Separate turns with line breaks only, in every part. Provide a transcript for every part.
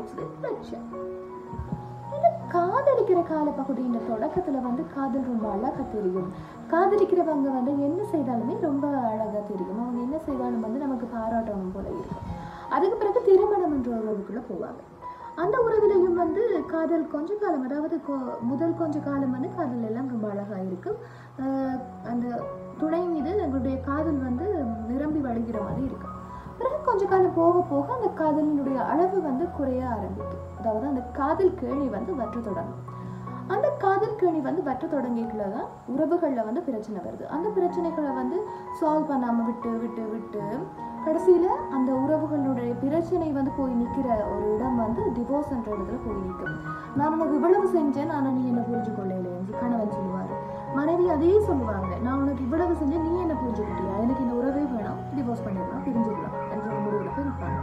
coincides with friendship இந்த காதலிக்கிற கால பகுதியின் தொடக்கத்துல வந்து காதல் ரொம்ப அழகா தெரியும் காதலிக்கிறவங்க வந்து என்ன செய்தாலுமே ரொம்ப அழகா தெரியும் அவங்க என்ன செய்தாலும் வந்து நமக்கு பாராட்டணும் போல இருக்கும் அதுக்கு பிறகு திருமணம் என்ற உறவுக்குள்ள போவாங்க அந்த உறவிலையும் வந்து காதல் கொஞ்ச காலம் அதாவது கொ- முதல் கொஞ்ச காலம் வந்து காதல் எல்லாம் ரொம்ப அழகா இருக்கும் ஆஹ் அந்த துணை மீது எங்களுடைய காதல் வந்து நிரம்பி வழிகிற மாதிரி இருக்கும் பிறகு கொஞ்ச காலம் போக போக அந்த காதலினுடைய அளவு வந்து குறைய ஆரம்பிக்கும் அதாவது அந்த காதல் கேணி வந்து வற்ற தொடங்கும் அந்த காதல் கேணி வந்து வற்ற தொடங்கிக்குள்ள தான் உறவுகளில் வந்து பிரச்சனை வருது அந்த பிரச்சனைகளை வந்து சால்வ் பண்ணாமல் விட்டு விட்டு விட்டு கடைசியில் அந்த உறவுகளுடைய பிரச்சனை வந்து போய் நிற்கிற ஒரு இடம் வந்து டிவோர்ஸ்ன்ற இடத்துல போய் நிற்கும் நான் உனக்கு இவ்வளவு செஞ்சேன் ஆனால் நீ என்ன புரிஞ்சு கொள்ளையிலேன்னு கணவன் சொல்லுவார் மனைவி அதே சொல்லுவாங்க நான் உனக்கு இவ்வளவு செஞ்சேன் நீ என்ன புரிஞ்சுக்கிட்டியா எனக்கு இந்த உறவே வேணாம் டிவோர்ஸ் பண்ணிடலாம் பிரிஞ்சிடலாம் என்ற ஒரு முடிவில் போய் நிற்பாங்க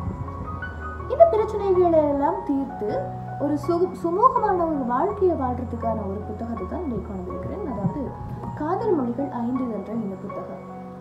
இந்த பிரச்சனைகளை எல்லாம் தீர்த்து ஒரு சு சுமூகமான ஒரு வாழ்க்கையை வாழ்றதுக்கான ஒரு புத்தகத்தை தான் இன்றைக்கு கொண்டு வந்திருக்கிறேன் அதாவது காதல் மொழிகள் ஐந்து என்ற இந்த புத்தகம்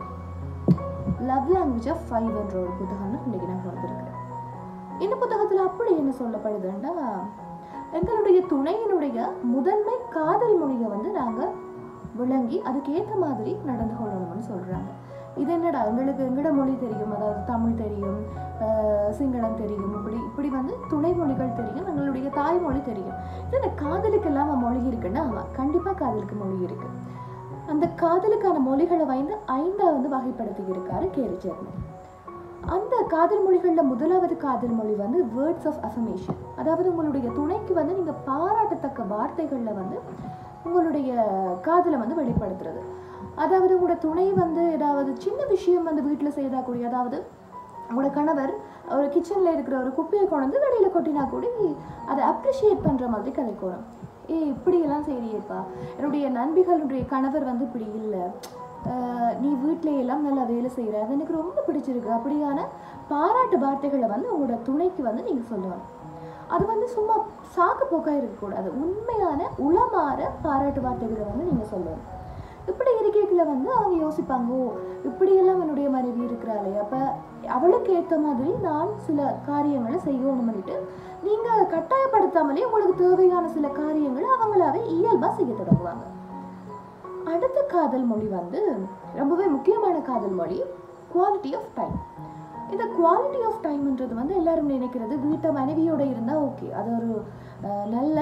லவ் லாங்குவேஜ் ஆஃப் ஃபைவ் என்ற ஒரு புத்தகம் இன்னைக்கு நான் கொண்டு வந்திருக்கிறேன் இந்த புத்தகத்தில் அப்படி என்ன சொல்லப்படுதுன்னா எங்களுடைய துணையினுடைய முதன்மை காதல் மொழியை வந்து நாங்கள் விளங்கி அதுக்கு ஏற்ற மாதிரி நடந்து கொள்ளணும்னு சொல்கிறாங்க இது என்னடா எங்களுக்கு எங்கட மொழி தெரியும் அதாவது தமிழ் தெரியும் ஆஹ் சிங்களம் தெரியும் இப்படி இப்படி வந்து துணை மொழிகள் தெரியும் எங்களுடைய தாய்மொழி தெரியும் இது இந்த காதலுக்கு இல்லாம மொழி இருக்குன்னா ஆமா கண்டிப்பா காதலுக்கு மொழி இருக்கு அந்த காதலுக்கான மொழிகளை வந்து ஐந்தா வந்து வகைப்படுத்தி இருக்காரு கேரி சேர்மன் அந்த காதல் மொழிகளில் முதலாவது காதல் மொழி வந்து வேர்ட்ஸ் ஆஃப் அஃபர்மேஷன் அதாவது உங்களுடைய துணைக்கு வந்து நீங்கள் பாராட்டத்தக்க வார்த்தைகளில் வந்து உங்களுடைய காதலை வந்து வெளிப்படுத்துறது அதாவது உங்களோட துணை வந்து ஏதாவது சின்ன விஷயம் வந்து வீட்டில் செய்தாக்கூடிய அதாவது உங்களோட கணவர் ஒரு கிச்சனில் இருக்கிற ஒரு குப்பையை கொண்டு வந்து வெளியில் கொட்டினா கூட அதை அப்ரிஷியேட் பண்ணுற மாதிரி கதைக்கணும் ஏ இப்படியெல்லாம் செய்றியேப்பா என்னுடைய நண்பிகளுடைய கணவர் வந்து இப்படி இல்லை ஆஹ் நீ வீட்டில எல்லாம் நல்லா வேலை செய்கிற அது எனக்கு ரொம்ப பிடிச்சிருக்கு அப்படியான பாராட்டு வார்த்தைகளை வந்து உங்களோட துணைக்கு வந்து நீங்கள் சொல்லணும் அது வந்து சும்மா சாக்கு போக்காக இருக்கக்கூடாது உண்மையான உளமாற பாராட்டு வார்த்தைகளை வந்து நீங்கள் சொல்லணும் இப்படி இருக்கைக்குள்ள வந்து அவங்க யோசிப்பாங்க ஓ இப்படியெல்லாம் என்னுடைய மனைவி இருக்கிறாளே அப்போ அவளுக்கு ஏற்ற மாதிரி நான் சில காரியங்களை செய்யணும்னுட்டு நீங்கள் கட்டாயப்படுத்தாமலே உங்களுக்கு தேவையான சில காரியங்களை அவங்களாவே இயல்பாக செய்ய தொடங்குவாங்க அடுத்த காதல் மொழி வந்து ரொம்பவே முக்கியமான காதல் மொழி குவாலிட்டி ஆஃப் டைம் இந்த குவாலிட்டி ஆஃப் டைம்ன்றது வந்து எல்லாரும் நினைக்கிறது வீட்டை மனைவியோட இருந்தால் ஓகே அது ஒரு அஹ், நல்ல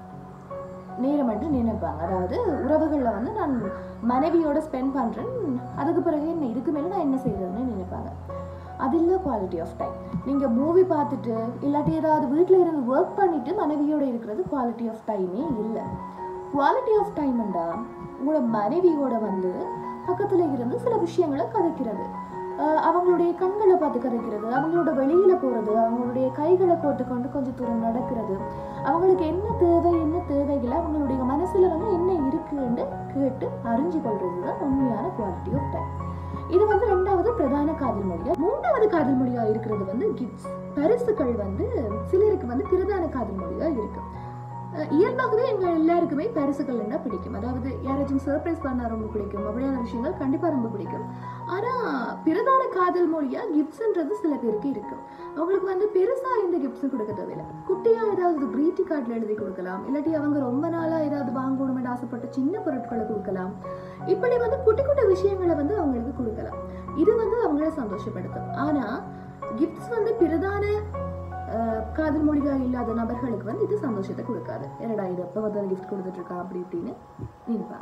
நேரம் என்று நினைப்பாங்க அதாவது உறவுகளில் வந்து நான் மனைவியோட ஸ்பெண்ட் பண்ணுறேன் அதுக்கு பிறகு என்ன இதுக்கு மேலே நான் என்ன செய்யறதுன்னு நினைப்பாங்க அது இல்லை குவாலிட்டி ஆஃப் டைம் நீங்கள் மூவி பார்த்துட்டு இல்லாட்டி ஏதாவது வீட்டில் இருந்து ஒர்க் பண்ணிட்டு மனைவியோட இருக்கிறது குவாலிட்டி ஆஃப் டைமே இல்லை குவாலிட்டி ஆஃப் டைம்ண்டா உங்களோட மனைவியோட வந்து பக்கத்தில் இருந்து சில விஷயங்களை கதைக்கிறது ஆஹ் அவங்களுடைய கண்களை பார்த்து கதைக்கிறது அவங்களோட வெளியில போறது அவங்களுடைய கைகளை போட்டுக்கொண்டு கொஞ்சம் தூரம் நடக்கிறது அவங்களுக்கு என்ன தேவை என்ன தேவைகளை அவங்களுடைய மனசுல வந்து என்ன இருக்குன்னு கேட்டு அறிஞ்சு கொள்றது தான் உண்மையான குவாலிட்டி ஆஃப் டைம் இது வந்து ரெண்டாவது பிரதான காதல் மொழியா மூன்றாவது காதல் மொழியா இருக்கிறது வந்து கிஃப்ட்ஸ் பரிசுகள் வந்து சிலருக்கு வந்து பிரதான காதல் மொழியா இருக்கு அஹ் இயல்பாகவே எங்கள் எல்லாருக்குமே பரிசுகள் என்ன பிடிக்கும் அதாவது யாராச்சும் சர்ப்ரைஸ் பண்ண ரொம்ப பிடிக்கும் அப்படியான விஷயங்கள் கண்டிப்பாக ரொம்ப பிடிக்கும் ஆனால் பிரதான காதல் மொழியா கிஃப்ட்ஸ்ன்றது சில பேருக்கு இருக்கும் அவங்களுக்கு வந்து பெருசாக எந்த கிஃப்ட்ஸும் கொடுக்க தேவையில்லை குட்டியாக ஏதாவது கிரீட்டி கார்டில் எழுதி கொடுக்கலாம் இல்லாட்டி அவங்க ரொம்ப நாளாக ஏதாவது வாங்கணும்னு ஆசைப்பட்ட சின்ன பொருட்களை கொடுக்கலாம் இப்படி வந்து குட்டி குட்டி விஷயங்களை வந்து அவங்களுக்கு கொடுக்கலாம் இது வந்து அவங்கள சந்தோஷப்படுத்தும் ஆனால் கிஃப்ட்ஸ் வந்து பிரதான அஹ், காதல் மொழிகா இல்லாத நபர்களுக்கு வந்து இது சந்தோஷத்தை கொடுக்காது என்னடா இது எப்போ வந்து கிஃப்ட் கொடுத்துட்டு இருக்கா அப்படி இப்படின்னு நினைப்பாங்க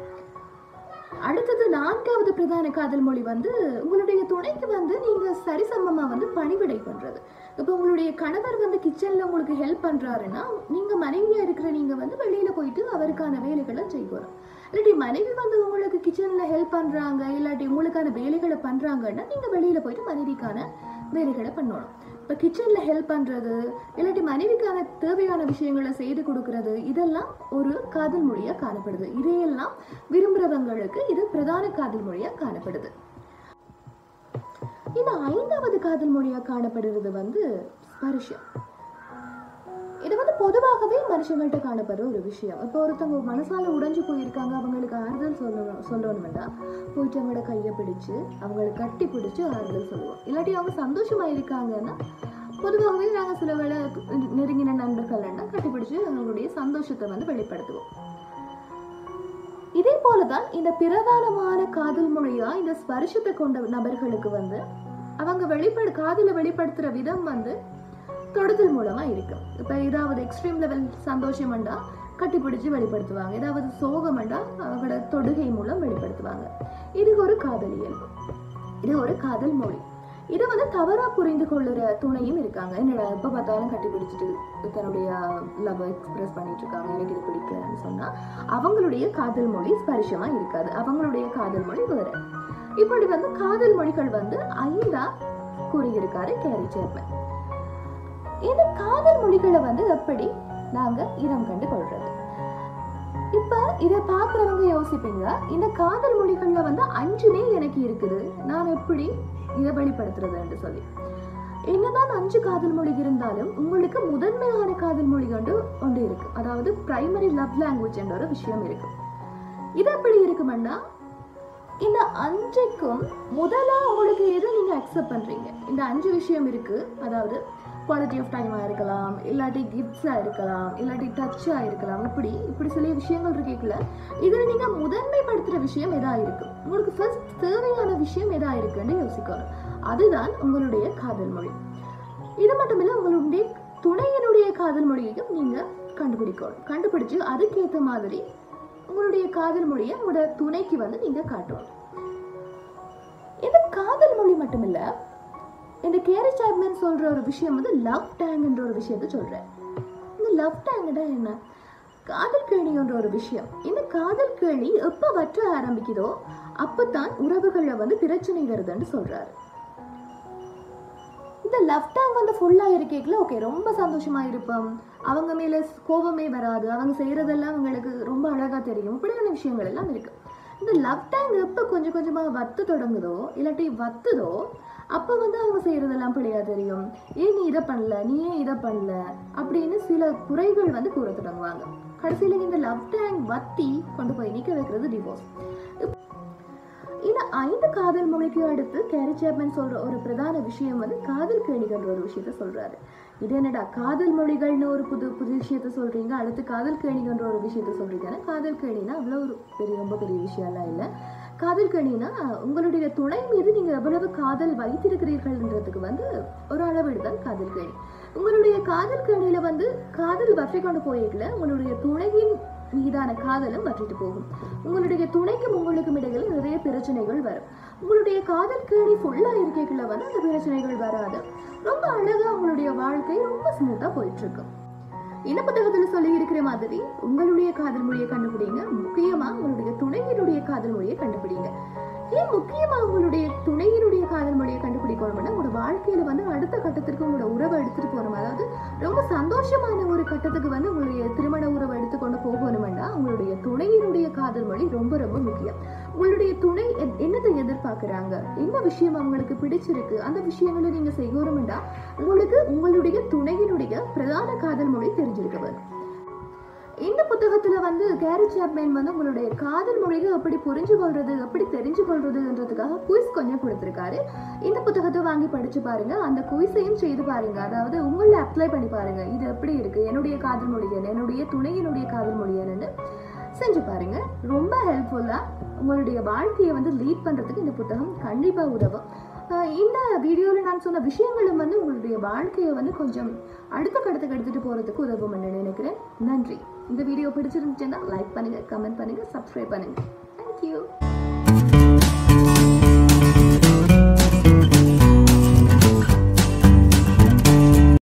அடுத்தது நான்காவது பிரதான காதல் மொழி வந்து உங்களுடைய துணைக்கு வந்து நீங்க சரிசமமா வந்து பணிவிடை பண்றது இப்போ உங்களுடைய கணவர் வந்து கிச்சன்ல உங்களுக்கு ஹெல்ப் பண்றாருன்னா நீங்க மனைவியா இருக்கிற நீங்க வந்து வெளியில போயிட்டு அவருக்கான வேலைகளை செய்யணும் இல்லாட்டி மனைவி வந்து உங்களுக்கு கிச்சன்ல ஹெல்ப் பண்றாங்க இல்லாட்டி உங்களுக்கான வேலைகளை பண்றாங்கன்னா நீங்க வெளியில போயிட்டு மனைவிக்கான வேலைகளை பண்ணணும் இப்போ கிச்சனில் ஹெல்ப் பண்ணுறது இல்லாட்டி மனைவிக்கான தேவையான விஷயங்களை செய்து கொடுக்கறது இதெல்லாம் ஒரு காதல் மொழியாக காணப்படுது இதையெல்லாம் விரும்புகிறவங்களுக்கு இது பிரதான காதல் மொழியாக காணப்படுது இந்த ஐந்தாவது காதல் மொழியாக காணப்படுறது வந்து ஸ்பர்ஷம் இது வந்து பொதுவாகவே மனுஷங்கள்ட்ட காணப்படுற ஒரு விஷயம் இப்போ ஒருத்தவங்க மனசால உடைஞ்சு போயிருக்காங்க அவங்களுக்கு ஆறுதல் சொல்லணும் சொல்லணும்னா போயிட்டு அவங்களோட கையை பிடிச்சு அவங்கள கட்டி பிடிச்சு ஆறுதல் சொல்லுவோம் இல்லாட்டி அவங்க சந்தோஷமா இருக்காங்கன்னா பொதுவாகவே நாங்கள் சில வேளை நெருங்கின நண்பர்கள்னா கட்டிப்பிடிச்சு எங்களுடைய சந்தோஷத்தை வந்து வெளிப்படுத்துவோம் இதே போலதான் இந்த பிரதானமான காதல் மொழியா இந்த ஸ்பர்ஷத்தை கொண்ட நபர்களுக்கு வந்து அவங்க வெளிப்படு காதல வெளிப்படுத்துற விதம் வந்து தொடுதல் மூலமா இருக்கும் இப்ப ஏதாவது எக்ஸ்ட்ரீம் லெவல் சந்தோஷம்ண்டா கட்டிப்பிடிச்சு வெளிப்படுத்துவாங்க ஏதாவது சோகம்ண்டா அவங்களோட தொடுகை மூலம் வெளிப்படுத்துவாங்க இது ஒரு காதல் இயல்பு இது ஒரு காதல் மொழி இதை வந்து தவறா புரிந்து கொள்ளுற துணையும் இருக்காங்க என்னடா எப்ப பார்த்தாலும் கட்டி பிடிச்சிட்டு தன்னுடைய லவ் எக்ஸ்பிரஸ் பண்ணிட்டு இருக்காங்க எனக்கு இது பிடிக்கலன்னு சொன்னா அவங்களுடைய காதல் மொழி ஸ்பரிசமா இருக்காது அவங்களுடைய காதல் மொழி வேற இப்படி வந்து காதல் மொழிகள் வந்து ஐந்தா கூறியிருக்காரு கேரி சேர்மன் இந்த காதல் மொழிகளை வந்து எப்படி நாங்க இனம் கண்டு கொள்றது இப்ப இத பாக்குறவங்க யோசிப்பீங்க இந்த காதல் மொழிகள்ல வந்து அஞ்சுமே எனக்கு இருக்குது நான் எப்படி இதை வெளிப்படுத்துறதுன்னு சொல்லி என்னதான் அஞ்சு காதல் மொழி இருந்தாலும் உங்களுக்கு முதன்மையான காதல் மொழி கொண்டு ஒன்று இருக்கு அதாவது பிரைமரி லவ் லாங்குவேஜ் என்ற ஒரு விஷயம் இருக்கு இது எப்படி இருக்குமென்னா இந்த அஞ்சுக்கும் முதலா உங்களுக்கு எது நீங்க அக்செப்ட் பண்றீங்க இந்த அஞ்சு விஷயம் இருக்கு அதாவது குவாலிட்டி ஆஃப் டைமாக இருக்கலாம் இல்லாட்டி கிஃப்ட்ஸாக இருக்கலாம் இல்லாட்டி டச்சாக இருக்கலாம் இப்படி இப்படி சில விஷயங்கள் இருக்கீங்கள இதில் நீங்கள் முதன்மைப்படுத்துகிற விஷயம் எதா இருக்கு உங்களுக்கு ஃபர்ஸ்ட் தேவையான விஷயம் எதா இருக்குன்னு யோசிக்கணும் அதுதான் உங்களுடைய காதல் மொழி இது மட்டும் இல்லை உங்களுடைய துணையினுடைய காதல் மொழியையும் நீங்கள் கண்டுபிடிக்கணும் கண்டுபிடிச்சு அதுக்கேற்ற மாதிரி உங்களுடைய காதல் மொழியை உங்களோட துணைக்கு வந்து நீங்கள் காட்டணும் இந்த காதல் மொழி மட்டும் இல்லை இந்த கேரி சாப்மன் சொல்ற ஒரு விஷயம் வந்து லவ் டேங்க்ன்ற ஒரு விஷயத்த சொல்றேன் இந்த லவ் டேங்க்னா என்ன காதல் கேணின்ற ஒரு விஷயம் இந்த காதல் கேணி எப்ப வற்ற ஆரம்பிக்குதோ அப்பதான் உறவுகள்ல வந்து பிரச்சனை வருதுன்னு சொல்றாரு இந்த லவ் டேங்க் வந்து ஃபுல்லா இருக்கேக்கல ஓகே ரொம்ப சந்தோஷமா இருப்போம் அவங்க மேல கோபமே வராது அவங்க செய்யறதெல்லாம் அவங்களுக்கு ரொம்ப அழகா தெரியும் இப்படியான விஷயங்கள் எல்லாம் இருக்கு இந்த லவ் டேங்க் எப்ப கொஞ்சம் கொஞ்சமா வத்து தொடங்குதோ இல்லாட்டி வத்துதோ அப்போ வந்து அவங்க செய்யறதெல்லாம் பிள்ளையா தெரியும் ஏன் நீ இதை பண்ணல நீ ஏன் இதை பண்ணல அப்படின்னு சில குறைகள் வந்து கூற தொடங்குவாங்க கடைசியில இந்த லவ் டேங்க் வத்தி கொண்டு போய் நிக்க வைக்கிறது டிவோர்ஸ் இந்த ஐந்து காதல் மொழிக்கு அடுத்து கேரி சேப்மன் சொல்ற ஒரு பிரதான விஷயம் வந்து காதல் கேணிகள்ன்ற ஒரு விஷயத்த சொல்றாரு இது என்னடா காதல் மொழிகள்னு ஒரு புது புது விஷயத்த சொல்றீங்க அடுத்து காதல் கேணிகன்ற ஒரு விஷயத்த சொல்றீங்க காதல் கேணினா அவ்வளோ ஒரு பெரிய ரொம்ப பெரிய விஷயம்லாம் இல்லை காதல் கணினா உங்களுடைய துணை மீது நீங்க எவ்வளவு காதல் வைத்திருக்கிறீர்கள்ன்றதுக்கு வந்து ஒரு அளவீடு தான் காதல் கணி உங்களுடைய காதல் கணியில வந்து காதல் வற்றி கொண்டு போயிருக்கல உங்களுடைய துணையின் மீதான காதலும் வற்றிட்டு போகும் உங்களுடைய துணைக்கும் உங்களுக்கும் இடையில நிறைய பிரச்சனைகள் வரும் உங்களுடைய காதல் கேணி ஃபுல்லா இருக்கைக்குள்ள வந்து அந்த பிரச்சனைகள் வராது ரொம்ப அழகா உங்களுடைய வாழ்க்கை ரொம்ப ஸ்மூத்தா போயிட்டு இருக்கும் இந்த புத்தகத்துல சொல்லி இருக்கிற மாதிரி உங்களுடைய காதல் மொழியை கண்டுபிடிங்க முக்கியமா உங்களுடைய துணையினுடைய காதல் மொழியை கண்டுபிடிங்க ஏன் முக்கியமா உங்களுடைய துணையினுடைய காதல் மொழியை கண்டுபிடிக்கணும்னா உங்களோட வாழ்க்கையில வந்து அடுத்த கட்டத்திற்கு உங்களோட உறவை எடுத்துட்டு போகணும் அதாவது ரொம்ப சந்தோஷமான ஒரு கட்டத்துக்கு வந்து உங்களுடைய திருமண உறவை எடுத்துக்கொண்டு போகணும்னா உங்களுடைய துணையினுடைய காதல் மொழி ரொம்ப ரொம்ப முக்கியம் உங்களுடைய துணை எ- என்னத்தை எதிர்பார்க்கறாங்க என்ன விஷயம் அவங்களுக்கு பிடிச்சிருக்கு அந்த விஷயங்களை நீங்க செய்யணும்டா உங்களுக்கு உங்களுடைய துணையினுடைய பிரதான காதல் மொழி தெரிஞ்சிருக்க வேணும் இந்த புத்தகத்துல வந்து கேரி சாப்மேன் வந்து உங்களுடைய காதல் மொழியை எப்படி புரிஞ்சு கொள்றது எப்படி தெரிஞ்சு கொள்றதுன்றதுக்காக குயிஸ் கொஞ்சம் கொடுத்துருக்காரு இந்த புத்தகத்தை வாங்கி படிச்சு பாருங்க அந்த குயிஸையும் செய்து பாருங்க அதாவது உங்களை அப்ளை பண்ணி பாருங்க இது எப்படி இருக்கு என்னுடைய காதல் மொழி என்ன என்னுடைய துணையினுடைய காதல் மொழி என்னன்னு செஞ்சு பாருங்க ரொம்ப ஹெல்ப்ஃபுல்லா உங்களுடைய வாழ்க்கையை வந்து லீட் பண்றதுக்கு இந்த புத்தகம் கண்டிப்பா உதவும் ஆஹ் இந்த வீடியோவில் நான் சொன்ன விஷயங்களும் வந்து உங்களுடைய வாழ்க்கையை வந்து கொஞ்சம் அடுத்த கட்டத்துக்கு எடுத்துட்டு போறதுக்கு உதவும் நினைக்கிறேன் நன்றி இந்த வீடியோ பிடிச்சிருந்துச்சுன்னா லைக் பண்ணுங்க கமெண்ட் பண்ணுங்க சப்ஸ்கிரைப் பண்ணுங்க தேங்க்யூ